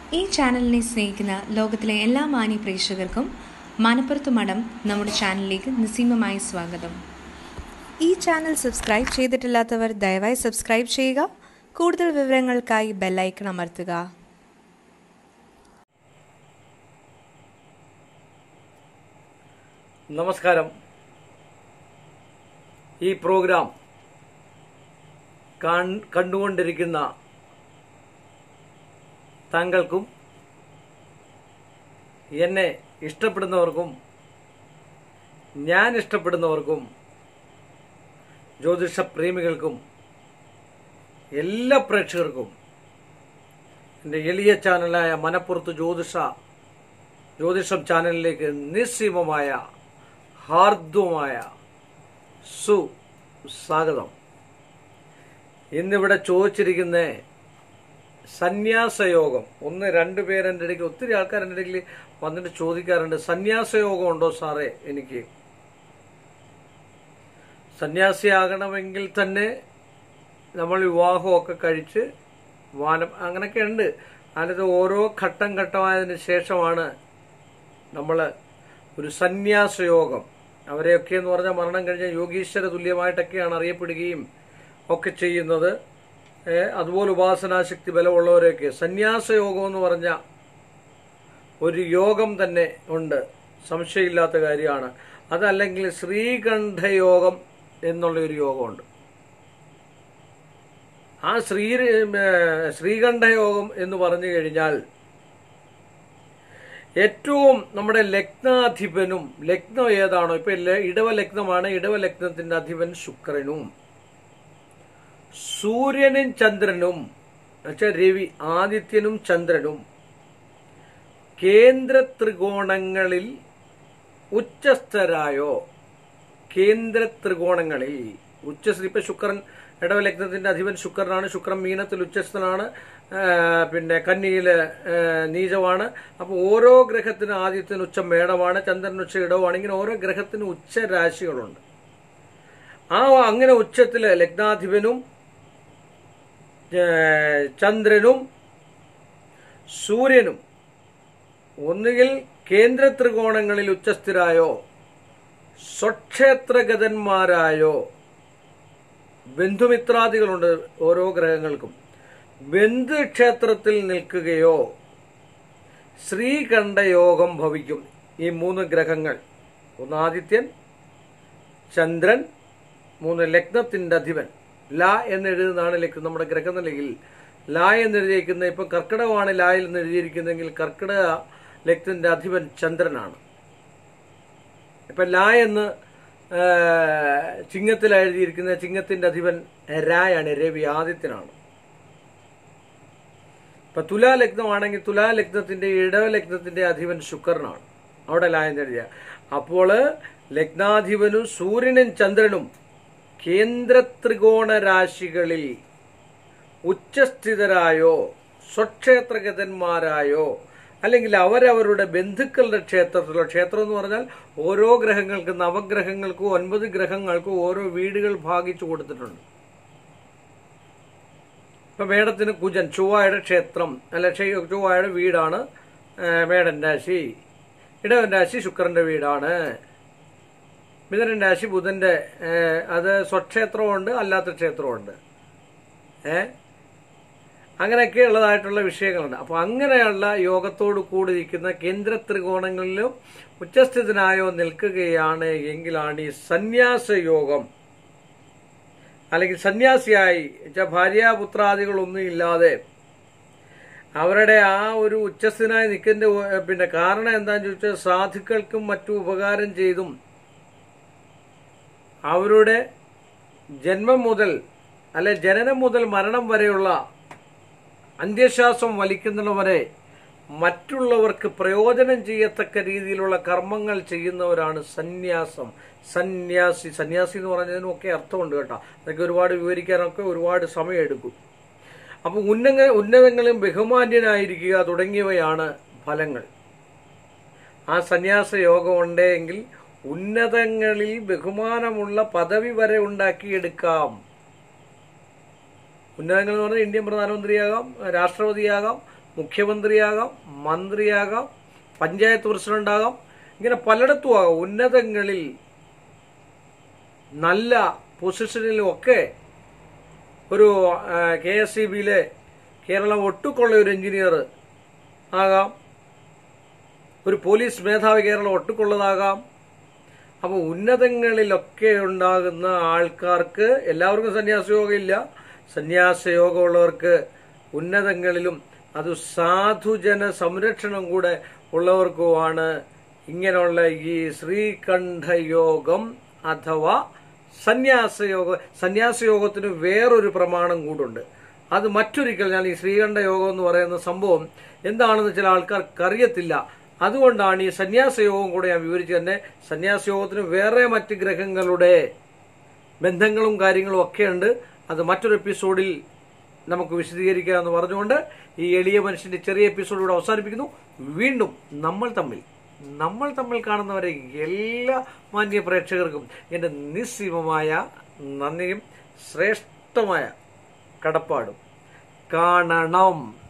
ഈ ചാനലിനെ സ്നേഹിക്കുന്ന ലോകത്തിലെ എല്ലാ മാന്യ പ്രേക്ഷകർക്കും മനപ്പുറത്ത് മഠം നമ്മുടെ ചാനലിലേക്ക് നിസ്സീമമായി സ്വാഗതം ഈ ചാനൽ സബ്സ്ക്രൈബ് ചെയ്തിട്ടില്ലാത്തവർ ദയവായി സബ്സ്ക്രൈബ് ചെയ്യുക കൂടുതൽ വിവരങ്ങൾക്കായി ബെല്ലൈക്കൺ അമർത്തുക നമസ്കാരം ഈ പ്രോഗ്രാം കാൺ- കണ്ടുകൊണ്ടിരിക്കുന്ന താങ്കൾക്കും എന്നെ ഇഷ്ടപ്പെടുന്നവർക്കും ഞാൻ ഇഷ്ടപ്പെടുന്നവർക്കും ജ്യോതിഷ പ്രേമികൾക്കും എല്ലാ പ്രേക്ഷകർക്കും എൻ്റെ എളിയ ചാനലായ മനപ്പുറത്ത് ജ്യോതിഷ ജ്യോതിഷം ചാനലിലേക്ക് നിസ്സീമമായ ഹാർദ്വമായ സുസ്വാഗതം ഇന്നിവിടെ ചോദിച്ചിരിക്കുന്ന സന്യാസയോഗം ഒന്ന് രണ്ട് പേരെൻ്റെ ഇടയ്ക്ക് ഒത്തിരി ആൾക്കാർ എൻ്റെ ഇടയ്ക്ക് വന്നിട്ട് ചോദിക്കാറുണ്ട് സന്യാസയോഗം ഉണ്ടോ സാറേ എനിക്ക് സന്യാസിയാകണമെങ്കിൽ തന്നെ നമ്മൾ വിവാഹമൊക്കെ കഴിച്ച് വാനം അങ്ങനെയൊക്കെ ഉണ്ട് അതിനകത്ത് ഓരോ ഘട്ടം ഘട്ടമായതിനു ശേഷമാണ് നമ്മൾ ഒരു സന്യാസയോഗം അവരെയൊക്കെ എന്ന് പറഞ്ഞാൽ മരണം കഴിഞ്ഞ യോഗീശ്വര തുല്യമായിട്ടൊക്കെയാണ് അറിയപ്പെടുകയും ഒക്കെ ചെയ്യുന്നത് ഏ, അതുപോലെ ഉപാസനാശക്തി ബലമുള്ളവരെയൊക്കെ സന്യാസയോഗം എന്ന് പറഞ്ഞ ഒരു യോഗം തന്നെ ഉണ്ട് സംശയമില്ലാത്ത കാര്യമാണ് അതല്ലെങ്കിൽ ശ്രീകണ്ഠയോഗം എന്നുള്ള ഒരു യോഗമുണ്ട് ആ ശ്രീ ഏ, ശ്രീകണ്ഠയോഗം എന്ന് പറഞ്ഞു കഴിഞ്ഞാൽ ഏറ്റവും നമ്മുടെ ലഗ്നാധിപനും ലഗ്നം ഏതാണോ ഇപ്പൊ ല- ഇടവ ലഗ്നമാണ് ഇടവ ലഗ്നത്തിന്റെ അധിപൻ ശുക്രനും സൂര്യനും ചന്ദ്രനും എന്നുവെച്ചാൽ രവി ആദിത്യനും ചന്ദ്രനും കേന്ദ്ര ത്രികോണങ്ങളിൽ ഉച്ചസ്ഥരായോ കേന്ദ്ര ത്രികോണങ്ങളിൽ ഉച്ചസ്ഥ ഇപ്പൊ ശുക്രൻ ഇടവലഗ്നത്തിന്റെ അധിപൻ ശുക്രനാണ് ശുക്രൻ മീനത്തിൽ ഉച്ചസ്ഥനാണ് ആ, പിന്നെ കന്നിയില് ആ, നീചമാണ് അപ്പൊ ഓരോ ഗ്രഹത്തിനും ആദ്യത്തിന് ഉച്ച മേടമാണ് ചന്ദ്രൻ ഉച്ച ഇടവുമാണ് ഇങ്ങനെ ഓരോ ഗ്രഹത്തിനും ഉച്ച രാശികളുണ്ട് ആ അങ്ങനെ ഉച്ചത്തില് ലഗ്നാധിപനും ഏ, ചന്ദ്രനും സൂര്യനും ഒന്നുകിൽ കേന്ദ്ര ത്രികോണങ്ങളിൽ ഉച്ചസ്ഥിരായോ സ്വക്ഷേത്രഗതന്മാരായോ ബന്ധുമിത്രാദികളുണ്ട് ഓരോ ഗ്രഹങ്ങൾക്കും ബന്ധുക്ഷേത്രത്തിൽ നിൽക്കുകയോ ശ്രീകണ്ഠയോഗം ഭവിക്കും ഈ മൂന്ന് ഗ്രഹങ്ങൾ ഒന്ന് ആദിത്യൻ ചന്ദ്രൻ മൂന്ന് ലഗ്നത്തിന്റെ അധിപൻ ല എന്നെഴുതുന്നതാണ് ലഗ്നം നമ്മുടെ ഗ്രഹനിലയിൽ ല എന്നെഴുതിയിരിക്കുന്ന ഇപ്പൊ കർക്കിടകമാണ് ലായിൽ എന്ന് എഴുതിയിരിക്കുന്നെങ്കിൽ കർക്കിടക ലഗ്നത്തിന്റെ അധിപൻ ചന്ദ്രനാണ് ഇപ്പൊ ല എന്ന് ആ, ചിങ്ങത്തിൽ എഴുതിയിരിക്കുന്ന ചിങ്ങത്തിന്റെ അധിപൻ രായാണ് രവി ആദിത്യനാണ് ഇപ്പൊ തുലാ ലഗ്നമാണെങ്കിൽ തുലാ ലഗ്നത്തിന്റെ ഇടവ ലഗ്നത്തിന്റെ അധിപൻ ശുക്രനാണ് അവിടെ ലായം എഴുതിയ അപ്പോൾ ലഗ്നാധിപനും സൂര്യനും ചന്ദ്രനും കേന്ദ്ര ത്രികോണ രാശികളിൽ ഉച്ചസ്ഥിതരായോ സ്വക്ഷേത്രഗതന്മാരായോ അല്ലെങ്കിൽ അവരവരുടെ ബന്ധുക്കളുടെ ക്ഷേത്രത്തിലോ ക്ഷേത്രം എന്ന് പറഞ്ഞാൽ ഓരോ ഗ്രഹങ്ങൾക്കും നവഗ്രഹങ്ങൾക്കും ഒൻപത് ഗ്രഹങ്ങൾക്കും ഓരോ വീടുകൾ ഭാഗിച്ചു കൊടുത്തിട്ടുണ്ട് ഇപ്പൊ മേടത്തിന് കുജൻ ചൊവ്വായുടെ ക്ഷേത്രം അല്ല ക്ഷേ- ചൊവ്വായുടെ വീടാണ് ആ, മേടൻ രാശി ഇടവൻ രാശി ശുക്രന്റെ വീടാണ് മിഥുനൻ രാശി ബുധന്റെ ഏ, അത് സ്വക്ഷേത്രമുണ്ട് അല്ലാത്ത ക്ഷേത്രമുണ്ട് ഏ അങ്ങനെയൊക്കെ ഉള്ളതായിട്ടുള്ള വിഷയങ്ങളുണ്ട് അപ്പൊ അങ്ങനെയുള്ള യോഗത്തോട് കൂടിയിരിക്കുന്ന കേന്ദ്ര ത്രികോണങ്ങളിലും ഉച്ചസ്ഥിതനായോ നിൽക്കുകയാണ് എങ്കിലാണ് ഈ സന്യാസ യോഗം അല്ലെങ്കിൽ സന്യാസിയായി വെച്ചാൽ ഭാര്യാപുത്രാദികളൊന്നും ഇല്ലാതെ അവരുടെ ആ ഒരു ഉച്ചസ്ഥനായി നിൽക്കുന്ന ഒ- പിന്നെ കാരണം എന്താണെന്ന് ചോദിച്ചാൽ സാധുക്കൾക്കും മറ്റും ഉപകാരം ചെയ്തും അവരുടെ ജന്മം മുതൽ അല്ലെ ജനനം മുതൽ മരണം വരെയുള്ള അന്ത്യശ്വാസം വലിക്കുന്നവരെ മറ്റുള്ളവർക്ക് പ്രയോജനം ചെയ്യത്തക്ക രീതിയിലുള്ള കർമ്മങ്ങൾ ചെയ്യുന്നവരാണ് സന്യാസം സന്യാസി സന്യാസി എന്ന് പറഞ്ഞതിനും ഒക്കെ അർത്ഥമുണ്ട് കേട്ടോ അതൊക്കെ ഒരുപാട് വിവരിക്കാനൊക്കെ ഒരുപാട് സമയമെടുക്കും അപ്പൊ ഉന്നത ഉന്നതങ്ങളും ബഹുമാന്യനായിരിക്കുക തുടങ്ങിയവയാണ് ഫലങ്ങൾ ആ സന്യാസ യോഗം ഉണ്ടെങ്കിൽ ഉന്നതങ്ങളിൽ ബഹുമാനമുള്ള പദവി വരെ ഉണ്ടാക്കിയെടുക്കാം ഉന്നതങ്ങൾ എന്ന് പറഞ്ഞാൽ ഇന്ത്യൻ പ്രധാനമന്ത്രിയാകാം രാഷ്ട്രപതിയാകാം മുഖ്യമന്ത്രിയാകാം മന്ത്രിയാകാം പഞ്ചായത്ത് പ്രസിഡന്റാകാം ഇങ്ങനെ പലയിടത്തും ആകാം ഉന്നതങ്ങളിൽ നല്ല പൊസിഷനിലും ഒക്കെ ഒരു കെ എസ് സി ബിയിലെ കേരളം ഒട്ടുക്കുള്ള ഒരു എഞ്ചിനീയർ ആകാം ഒരു പോലീസ് മേധാവി കേരളം ഒട്ടുക്കുള്ളതാകാം അപ്പോൾ ഉന്നതങ്ങളിലൊക്കെ ഉണ്ടാകുന്ന ആൾക്കാർക്ക് എല്ലാവർക്കും സന്യാസയോഗം ഇല്ല സന്യാസയോഗമുള്ളവർക്ക് ഉന്നതങ്ങളിലും അത് സാധുജന സംരക്ഷണം കൂടെ ഉള്ളവർക്കുമാണ് ഇങ്ങനെയുള്ള ഈ ശ്രീകണ്ഠയോഗം അഥവാ സന്യാസയോഗ സന്യാസയോഗത്തിന് വേറൊരു പ്രമാണം കൂടുണ്ട് അത് മറ്റൊരിക്കൽ ഞാൻ ഈ ശ്രീകണ്ഠ യോഗം എന്ന് പറയുന്ന സംഭവം എന്താണെന്ന് ചില ആൾക്കാർക്ക് അറിയത്തില്ല അതുകൊണ്ടാണ് ഈ സന്യാസയോഗം കൂടെ ഞാൻ വിവരിച്ചു തന്നെ സന്യാസയോഗത്തിന് വേറെ മറ്റ് ഗ്രഹങ്ങളുടെ ബന്ധങ്ങളും കാര്യങ്ങളും ഒക്കെ ഉണ്ട് അത് മറ്റൊരു എപ്പിസോഡിൽ നമുക്ക് വിശദീകരിക്കാമെന്ന് പറഞ്ഞുകൊണ്ട് ഈ എളിയ മനുഷ്യന്റെ ചെറിയ എപ്പിസോഡ് ഇവിടെ അവസാനിപ്പിക്കുന്നു വീണ്ടും നമ്മൾ തമ്മിൽ നമ്മൾ തമ്മിൽ കാണുന്നവരെ എല്ലാ മാന്യ പ്രേക്ഷകർക്കും എൻ്റെ നിസ്സീമമായ നന്ദിയും ശ്രേഷ്ഠമായ കടപ്പാടും കാണണം